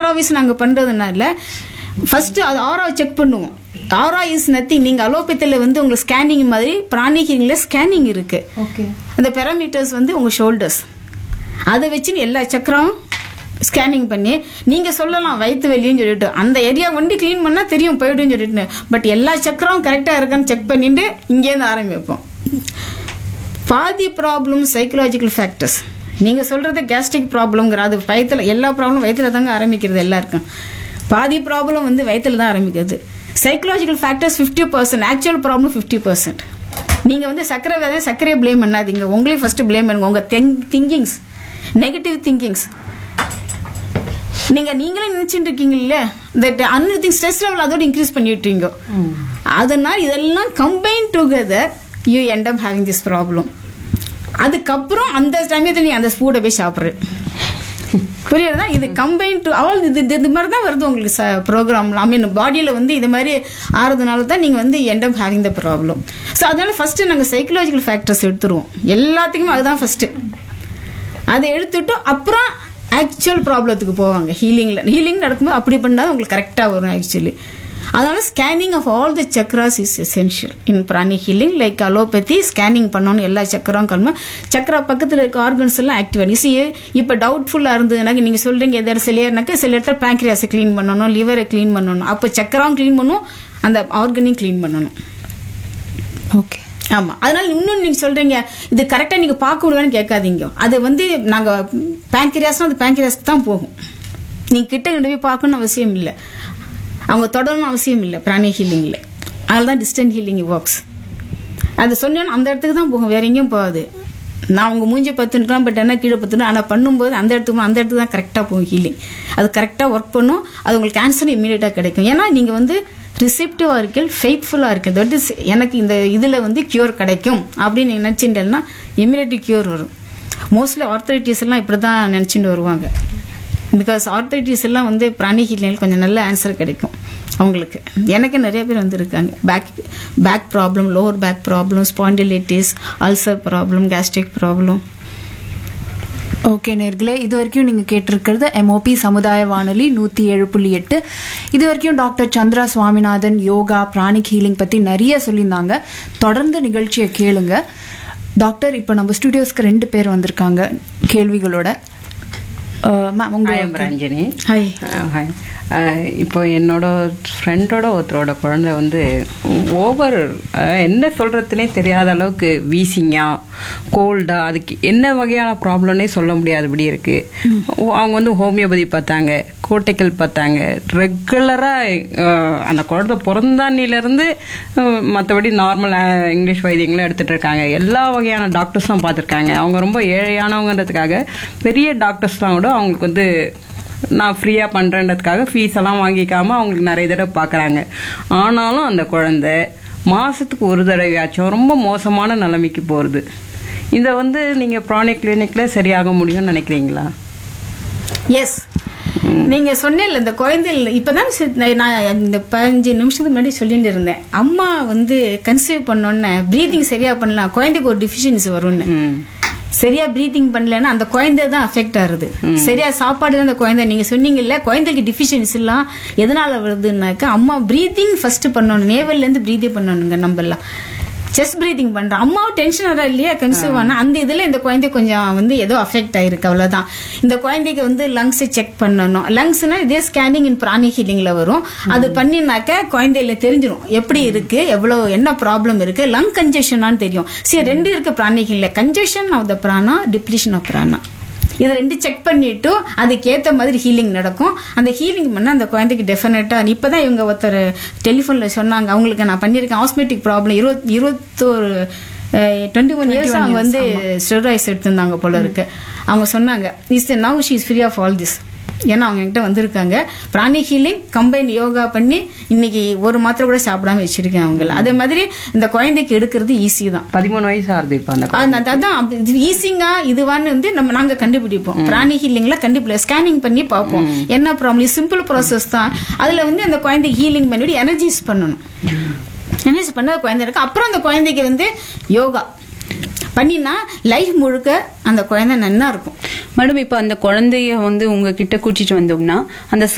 ஆராவிஸ் நாங்க பண்றதுனால ஃபர்ஸ்ட் அது ஆரா செக் பண்ணுவோம் ஆரா இஸ் நத்திங் நீங்க அலோபதியில் வந்து உங்களுக்கு ஸ்கேனிங் மாதிரி பிராணிக்கிங்ல ஸ்கேனிங் இருக்கு ஓகே அந்த பெராமீட்டர்ஸ் வந்து உங்க ஷோல்டர்ஸ் அதை வச்சு எல்லா சக்கரம் ஸ்கேனிங் பண்ணி நீங்க சொல்லலாம் வயிற்று வெளியும் சொல்லிட்டு அந்த ஏரியா ஒண்டி க்ளீன் பண்ணா தெரியும் போயிடும் சொல்லிட்டு பட் எல்லா சக்கரம் கரெக்டா இருக்கான்னு செக் பண்ணிட்டு இங்கேருந்து ஆரம்பிப்போம் பாதி ப்ராப்ளம் சைக்கலாஜிக்கல் ஃபேக்டர்ஸ் நீங்க சொல்றது கேஸ்ட்ரிக் ப்ராப்ளம்ங்கிற அது வயிற்றுல எல்லா ப்ராப்ளம் வயிற்றுல தாங்க ஆரம்பிக்கிறது எல்லாருக்கும் பாதி ப்ராப்ளம் வந்து வயிற்றுல தான் ஆரம்பிக்கிறது psychological factors fifty percent actual problem fifty percent நீங்க வந்து சக்கரை வேதை சர்க்கரையை ப்ளேம் பண்ணாதீங்க உங்களையும் ஃபர்ஸ்ட் ப்ளேம் பண்ணுங்க உங்க திங்கிங்ஸ் நெகட்டிவ் திங்கிங்ஸ் நீங்க நீங்களே நினைச்சிட்டு இருக்கீங்கல்ல தட் அன்னிங் ஸ்ட்ரெஸ் லெவல் அதோட இன்க்ரீஸ் பண்ணிட்டுறீங்க அதனால இதெல்லாம் combine together you end up having this problem அதுக்கப்புறம் அந்த சமயத்தில் நீ அந்த ஃபுட்டை போய் சாப்பிட்ற புரியுறதா இது கம்பைன் டு அவள் இது இது- இது மாதிரி தான் வருது உங்களுக்கு ப்ரோக்ராம் ஐ மீன் பாடியில் வந்து இது மாதிரி ஆறதுனால தான் நீங்கள் வந்து end up having the problem so அதனால ஃபர்ஸ்ட் நாங்கள் சைக்கலாஜிக்கல் ஃபேக்டர்ஸ் எடுத்துருவோம் எல்லாத்துக்குமே அதுதான் ஃபர்ஸ்ட் அதை எடுத்துட்டு அப்புறம் ஆக்சுவல் ப்ராப்ளத்துக்கு போவாங்க ஹீலிங்ல ஹீலிங் நடக்கும்போது அப்படி பண்ணால் உங்களுக்கு கரெக்டாக வரும் ஆக்சுவலி அதனால scanning of all the chakras is essential in pranic healing like allopathy scanning பண்ணணும் எல்லா சக்கரம் கல்மா சக்கரா பக்கத்தில் இருக்க ஆர்கன்ஸ் எல்லாம் ஆக்டிவ் ஆகி சி இப்போ டவுட்ஃபுல்லாக இருந்ததுனாக்க நீங்கள் சொல்றீங்க எதாவது சில ஏறினாக்க சில இடத்துல பேங்க்ரியாஸை க்ளீன் பண்ணணும் லிவரை க்ளீன் பண்ணணும் அப்போ சக்கரம் க்ளீன் பண்ணணும் அந்த ஆர்கனையும் க்ளீன் பண்ணணும் ஓகே ஆமா அதனால இன்னும் நீங்க சொல்றீங்க இது கரெக்டா நீங்க பார்க்க முடியும்னு கேட்காதீங்க அது வந்து நாங்க பேங்க்ரியாஸ்னா அது பேங்க்ரியாஸ்க்கு தான் போகும் நீங்க கிட்ட கொண்டு போய் பார்க்கணும்னு அவசியம் இல்லை அவங்க தொடரணும் அவசியம் இல்லை பிராணி ஹீலிங்ல அதனால தான் டிஸ்டன்ட் ஹீலிங் ஒர்க்ஸ் அது சொன்னேன் அந்த இடத்துக்கு தான் போகும் வேற எங்கேயும் போகாது நான் உங்க மூஞ்சி பத்துனுக்கலாம் பட் என்ன கீழே பத்துணும் ஆனால் பண்ணும்போது அந்த இடத்துக்கு அந்த இடத்துக்கு தான் கரெக்டாக போகும் ஹீலிங் அது கரெக்டாக ஒர்க் பண்ணும் அது உங்களுக்கு ஆன்சர் இமீடியட்டாக கிடைக்கும் ஏன்னா நீங்கள் வந்து ரிசெப்டிவாக இருக்கீங்க ஃபெய்த்ஃபுல்லாக இருக்கு தட் இஸ் எனக்கு இந்த இதில் வந்து கியூர் கிடைக்கும் அப்படின்னு நீங்கள் நினச்சிட்டேன்னா இமீடியட் கியூர் வரும் மோஸ்ட்லி ஆர்த்தரைட்டிஸ் எல்லாம் இப்படி தான் நினச்சிட்டு வருவாங்க பிகாஸ் ஆர்த்தரைட்டிஸ் எல்லாம் வந்து பிராணி ஹீலிங்கில் கொஞ்சம் நல்ல ஆன்சர் கிடைக்கும் அவங்களுக்கு எனக்கு நிறைய பேர் வந்திருக்காங்க back back problem lower back problem spondylitis ulcer problem gastric problem okay நேர்களே இது வரைக்கும் நீங்க கேட்டிருக்கிறது எம்ஓபி சமுதாய வானொலி நூத்தி ஏழு புள்ளி எட்டு இது வரைக்கும் doctor Chandra Swaminathan yoga pranic healing பத்தி நிறைய சொல்லியிருந்தாங்க தொடர்ந்து நிகழ்ச்சியை கேளுங்க டாக்டர் இப்போ நம்ம ஸ்டுடியோஸ்க்கு ரெண்டு பேர் வந்திருக்காங்க கேள்விகளோட மேம் உங்க I am Ranjini hi hi இப்போ என்னோட ஃப்ரெண்டோட ஒருத்தரோட குழந்தை வந்து ஓவர் என்ன சொல்கிறதுனே தெரியாத அளவுக்கு வீசிங்கா கோல்டா அதுக்கு என்ன வகையான ப்ராப்ளம்னே சொல்ல முடியாதபடி இருக்கு ஓ, அவங்க வந்து ஹோமியோபதி பார்த்தாங்க கோட்டைக்கல் பார்த்தாங்க ரெகுலராக அந்த குழந்தை பிறந்தாண்டிலேருந்து மற்றபடி நார்மல் இங்கிலீஷ் வைத்தியங்களும் எடுத்துட்டு இருக்காங்க எல்லா வகையான டாக்டர்ஸும் பார்த்துருக்காங்க அவங்க ரொம்ப ஏழையானவங்கன்றதுக்காக பெரிய டாக்டர்ஸ்லாம் கூட அவங்களுக்கு வந்து நான் ஃப்ரீயாக பண்ணுறேன்றதுக்காக ஃபீஸ் எல்லாம் வாங்கிக்காம அவங்களுக்கு நிறைய தடவை பார்க்குறாங்க ஆனாலும் அந்த குழந்தை மாதத்துக்கு ஒரு தடவையாச்சும் ரொம்ப மோசமான நிலைமைக்கு போகிறது இதை வந்து நீங்கள் ப்ராணிக் கிளினிக்கில் சரியாக முடியும்னு நினைக்கிறீங்களா எஸ் நீங்க சொன்னேன்ல இந்த குழந்தைகள் இப்பதான் சி- நான் இந்த பதினஞ்சு நிமிஷத்துக்கு முன்னாடி சொல்லிட்டு இருந்தேன் அம்மா வந்து கன்சீவ் பண்ணோன்னே ப்ரீதிங் சரியா பண்ணலாம் குழந்தைக்கு ஒரு டிஃபிஷியன்சி வரும்னு ம் சரியா ப்ரீத்திங் பண்ணலன்னா அந்த குழந்தை தான் அஃபெக்ட் ஆகுது சரியா சாப்பாடு அந்த குழந்தை நீங்க சொன்னீங்கல்ல குழந்தைக்கு டிஃபிஷியன்சி எல்லாம் எதனால வருதுன்னாக்கா அம்மா ப்ரீத்திங் ஃபர்ஸ்ட் பண்ணணும் நேவல்ல இருந்து ப்ரீதி பண்ணணுங்க நம்ம எல்லாம் செஸ்ட் ப்ரீத்திங் பண்றோம் அம்மாவும் டென்ஷன் வரா இல்லையா கன்சீவ் ஆனா அந்த இதுல இந்த குழந்தை கொஞ்சம் வந்து ஏதோ அஃபெக்ட் ஆயிருக்கு அவ்வளவுதான் இந்த குழந்தைக்கு வந்து லங்ஸ் செக் பண்ணணும் லங்ஸ்னா இதே ஸ்கேனிங் இன் பிராணி ஹீலிங்ல வரும் அது பண்ணினாக்க குழந்தையில தெரிஞ்சிடும் எப்படி இருக்கு எவ்வளவு என்ன ப்ராப்ளம் இருக்கு லங் கன்ஜெஷனான்னு தெரியும் சரி ரெண்டு இருக்கு பிராணி ஹீலிங்ல congestion of the prana depletion of prana இதை ரெண்டு செக் பண்ணிட்டு அதுக்கேற்ற மாதிரி ஹீலிங் நடக்கும் அந்த ஹீலிங் பண்ண அந்த குழந்தைக்கு டெஃபினட்டா இப்பதான் இவங்க ஒருத்தர் டெலிஃபோன்ல சொன்னாங்க அவங்களுக்கு நான் பண்ணியிருக்கேன் ஆஸ்மெட்டிக் ப்ராப்ளம் இருபத் இருபத்தோரு டுவெண்ட்டி ஒன் இயர்ஸ் அவங்க வந்து ஸ்டெராய்ஸ் எடுத்திருந்தாங்க போல இருக்கு அவங்க சொன்னாங்க is now she is free of all this ஏன்னா அவங்க என்கிட்ட வந்திருக்காங்க பிராணி ஹீலிங் கம்பைன் யோகா பண்ணி இன்னைக்கு ஒரு மாத்திரை கூட சாப்பிடாம வச்சிருக்கேன் அவங்கள அதே மாதிரி இந்த குழந்தைக்கு எடுக்கிறது ஈஸி தான் பதிமூணு வயசு ஆகுது இப்போ அந்த அது- அதான் ஈஸிங்கா இதுவான்னு வந்து நம்ம நாங்க கண்டுபிடிப்போம் பிராணி ஹீலிங்ல கண்டுபிடி ஸ்கேனிங் பண்ணி பார்ப்போம் என்ன ப்ராப்ளம் சிம்பிள் ப்ராசஸ் தான் அதுல வந்து அந்த குழந்தை ஹீலிங் பண்ணி எனர்ஜைஸ் பண்ணணும் எனர்ஜைஸ் பண்ண குழந்தை இருக்கு அப்புறம் அந்த குழந்தைக்கு வந்து யோகா பண்ணினா லைஃப் முழுக்க அந்த குழந்தை நன்னா இருக்கும் மேடம் இப்போ அந்த குழந்தைய வந்து உங்ககிட்ட கூட்டிட்டு வந்தோம்னா அந்த